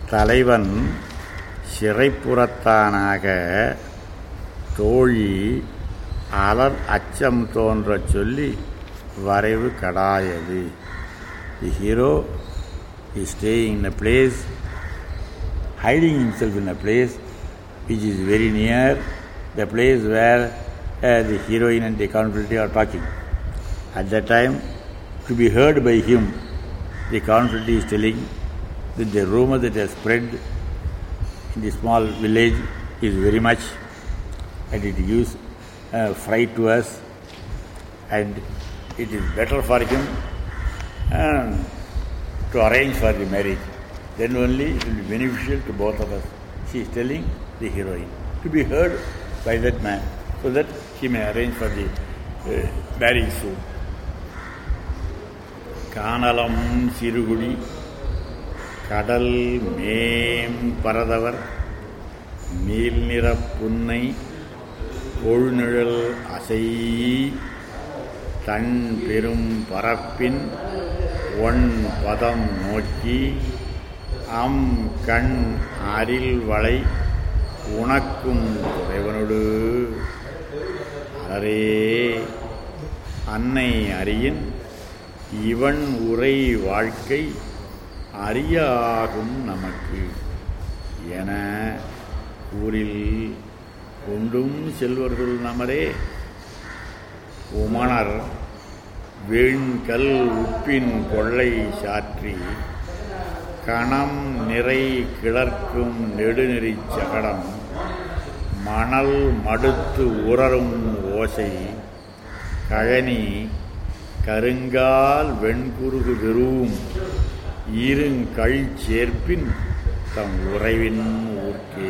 தலைவன் சிறைப்புறத்தானாக தோழி அலர் அச்சம் தோன்றச் சொல்லி வரைவு கடாயது the hero is staying in a place, hiding himself in a place which is very near the place where uh, the heroine and the confidante are talking. At that time, to be heard by him, the confidante is telling that the rumor that has spread in the small village is very much and it gives uh, fright to us and it is better for him um, to arrange for the marriage. Then only it will be beneficial to both of us. She is telling the heroine to be heard by that man so that she may arrange for the uh, marriage soon. காணலம் சிறுகுடி கடல் மேம் பரதவர் Neil புன்னை கொழுநிழல் அசை தன் பெரும் பரப்பின் one பதம் நோக்கி அம் கண் அரில் வளை உனக்கும் துறைவனோடு அரே அன்னை அறியின் இவன் உரை வாழ்க்கை அரியாகும் நமக்கு என ஊரில் கொண்டும் செல்வர்கள் நமரே உமணர் வீண்கல் உப்பின் கொள்ளை சாற்றி கணம் நிறை கிளர்க்கும் நெடுநெறிச் சகடம் மணல் மடுத்து உரரும் ஓசை கழனி கருங்கால் வெண்குருகு விருவும் இருங்கழ் சேர்ப்பின் தம் உறைவின் ஊர்க்கே